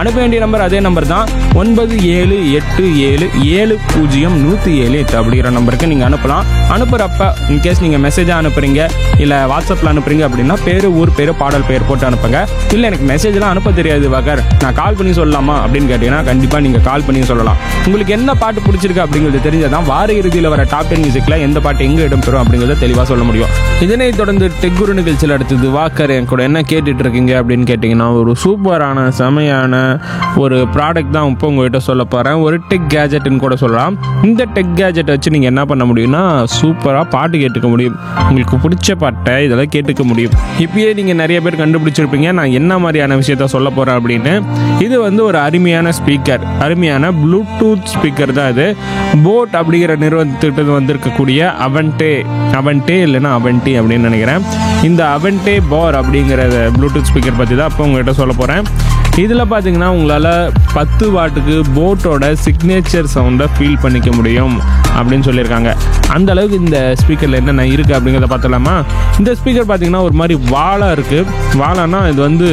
அனுப்ப வேண்டிய நம்பர் அதே நம்பர் தான் ஒன்பது ஏழு எட்டு ஏழு ஏழு பூஜ்ஜியம் நூற்றி ஏழு எட்டு அப்படிங்கிற நம்பருக்கு நீங்கள் அனுப்பலாம் அனுப்புகிறப்ப இன்கேஸ் நீங்கள் மெசேஜாக அனுப்புறீங்க இல்லை வாட்ஸ்அப்பில் அனுப்புறீங்க அப்படின்னா பேர் ஊர் பேர் பாடல் பேர் போட்டு அனுப்புங்க இல்லை எனக்கு மெசேஜ்லாம் அனுப்ப தெரியாது வகர் நான் கால் பண்ணி சொல்லலாமா அப்படின்னு கேட்டிங்கன்னா கண்டிப்பாக நீங்கள் கால் பண்ணி சொல்லலாம் உங்களுக்கு என்ன பாட்டு பிடிச்சிருக்கு அப்படிங்கிறது தெரிஞ்சதான் வார இறுதியில் வர டாப் டென் மியூசிக்கில் எந்த பாட்டு எங்கே இடம்பெறும் அப்படிங்கிறத தெளிவாக சொல்ல முடியும் இதனை தொடர்ந்து டெக்குரு நிகழ்ச்சியில் அடுத்தது வாக்கர் என் கூட என்ன கேட்டுட்டு இருக்கீங்க அப்படின்னு கேட்டிங்கன்னா ஒரு சூப்பரான செமையான ஒரு ப்ராடக்ட் தான் இப்போ உங்ககிட்ட சொல்ல போகிறேன் ஒரு டெக் கேஜெட்னு கூட சொல்லலாம் இந்த டெக் கேஜெட் வச்சு நீங்கள் என்ன பண்ண முடியும்னா சூப்பராக பாட்டு கேட்டுக்க முடியும் உங்களுக்கு பிடிச்ச பாட்டை இதெல்லாம் கேட்டுக்க முடியும் இப்பயே நீங்கள் நிறைய பேர் கண்டுபிடிச்சிருப்பீங்க நான் என்ன மாதிரியான விஷயத்த சொல்ல போகிறேன் அப்படின்னு இது வந்து ஒரு அருமையான ஸ்பீக்கர் அருமையான ப்ளூடூத் ஸ்பீக்கர் தான் இது போட் அப்படிங்கிற நிறுவனத்திட்ட வந்திருக்கக்கூடிய அவன்டே அவன்டே இல்லைன்னா அவன்டி அப்படின்னு நினைக்கிறேன் இந்த அவன்டே பார் அப்படிங்கிற ப்ளூடூத் ஸ்பீக்கர் பற்றி தான் அப்போ உங்ககிட்ட சொல்ல போகிறேன் இதில் பார்த்தீங்கன்னா உங்களால் பத்து வாட்டுக்கு போட்டோட சிக்னேச்சர் சவுண்டை ஃபீல் பண்ணிக்க முடியும் அப்படின்னு சொல்லியிருக்காங்க அந்த அளவுக்கு இந்த ஸ்பீக்கரில் என்னென்ன இருக்குது அப்படிங்கிறத பார்த்தலாமா இந்த ஸ்பீக்கர் பார்த்தீங்கன்னா ஒரு மாதிரி வாழை இருக்குது வாழைனா இது வந்து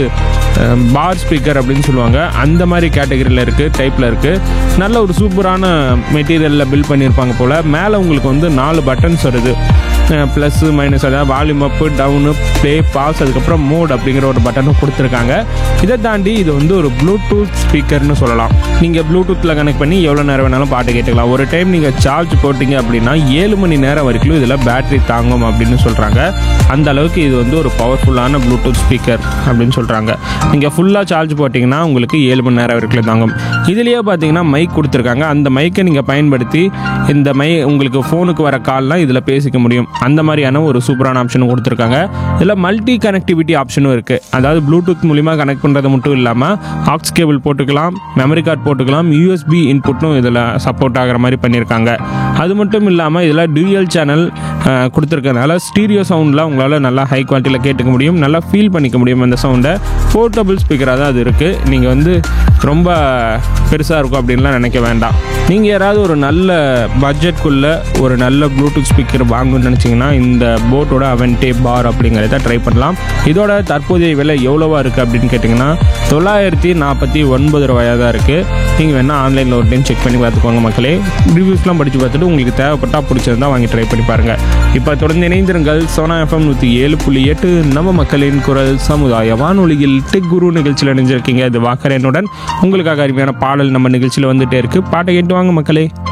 பார் ஸ்பீக்கர் அப்படின்னு சொல்லுவாங்க அந்த மாதிரி கேட்டகரியில் இருக்குது டைப்பில் இருக்குது நல்ல ஒரு சூப்பரான மெட்டீரியலில் பில்ட் பண்ணியிருப்பாங்க போல் மேலே உங்களுக்கு வந்து நாலு பட்டன்ஸ் வருது ப்ளஸ்ஸு மைனஸ் அதாவது volume up down play pause அதுக்கப்புறம் மோட் அப்படிங்கிற ஒரு பட்டனும் கொடுத்துருக்காங்க இதை தாண்டி இது வந்து ஒரு ப்ளூடூத் ஸ்பீக்கர்னு சொல்லலாம் நீங்கள் ப்ளூடூத்தில் கனெக்ட் பண்ணி எவ்வளோ நேரம் வேணாலும் பாட்டு கேட்டுக்கலாம் ஒரு டைம் நீங்கள் சார்ஜ் போட்டிங்க அப்படின்னா ஏழு மணி நேரம் வரைக்கும் இதில் பேட்டரி தாங்கும் அப்படின்னு சொல்கிறாங்க அந்த அளவுக்கு இது வந்து ஒரு பவர்ஃபுல்லான ப்ளூடூத் ஸ்பீக்கர் அப்படின்னு சொல்கிறாங்க நீங்கள் ஃபுல்லாக சார்ஜ் போட்டிங்கன்னா உங்களுக்கு ஏழு மணி நேரம் வரைக்கும் தாங்கும் இதுலேயே பார்த்தீங்கன்னா மைக் கொடுத்துருக்காங்க அந்த மைக்கை நீங்கள் பயன்படுத்தி இந்த மை உங்களுக்கு ஃபோனுக்கு வர கால்லாம் இதில் பேசிக்க முடியும் அந்த மாதிரியான ஒரு சூப்பரான ஆப்ஷனும் கொடுத்துருக்காங்க இதில் மல்டி கனெக்டிவிட்டி ஆப்ஷனும் இருக்குது அதாவது ப்ளூடூத் மூலிமா கனெக்ட் பண்ணுறது மட்டும் இல்லாமல் ஆக்ஸ் கேபிள் போட்டுக்கலாம் மெமரி கார்டு போட்டுக்கலாம் யூஎஸ்பி இன்புட்டும் இதில் சப்போர்ட் ஆகிற மாதிரி பண்ணியிருக்காங்க அது மட்டும் இல்லாமல் இதில் டியூயல் சேனல் கொடுத்துருக்கனால ஸ்டீரியோ சவுண்டில் உங்களால் நல்லா ஹை குவாலிட்டியில் கேட்டுக்க முடியும் நல்லா ஃபீல் பண்ணிக்க முடியும் அந்த சவுண்டை போர்ட்டபிள் ஸ்பீக்கராக தான் அது இருக்குது நீங்கள் வந்து ரொம்ப பெருசாக இருக்கும் அப்படின்லாம் நினைக்க வேண்டாம் நீங்கள் யாராவது ஒரு நல்ல பட்ஜெட்குள்ளே ஒரு நல்ல ப்ளூடூத் ஸ்பீக்கர் வாங்கணும்னு நினச்சிங்கன்னா இந்த போட்டோட அவென்டே பார் அப்படிங்கிறத ட்ரை பண்ணலாம் இதோட தற்போதைய விலை எவ்வளோவா இருக்குது அப்படின்னு கேட்டிங்கன்னா தொள்ளாயிரத்தி நாற்பத்தி ஒன்பது ரூபாயாக தான் இருக்குது நீங்கள் வேணால் ஆன்லைனில் ஒரு டைம் செக் பண்ணி பார்த்துக்கோங்க மக்களே ரிவ்யூஸ்லாம் படித்து பார்த்துட்டு உங்களுக்கு தேவைப்பட்டால் பிடிச்சிருந்தா வாங்கி ட்ரை பண்ணி பாருங்கள் இப்போ தொடர்ந்து இணைந்திருங்கள் சோனா எஃப்எம் நூற்றி ஏழு புள்ளி எட்டு நம்ம மக்களின் குரல் சமுதாய வானொலியில் டெக் குரு நிகழ்ச்சியில் இணைஞ்சிருக்கீங்க இது வாக்கரனுடன் உங்களுக்காக அருமையான பாடல் நம்ம நிகழ்ச்சியில் வந்துட்டே இருக்குது பாட்டை கேட்டு வாங்க மக்களே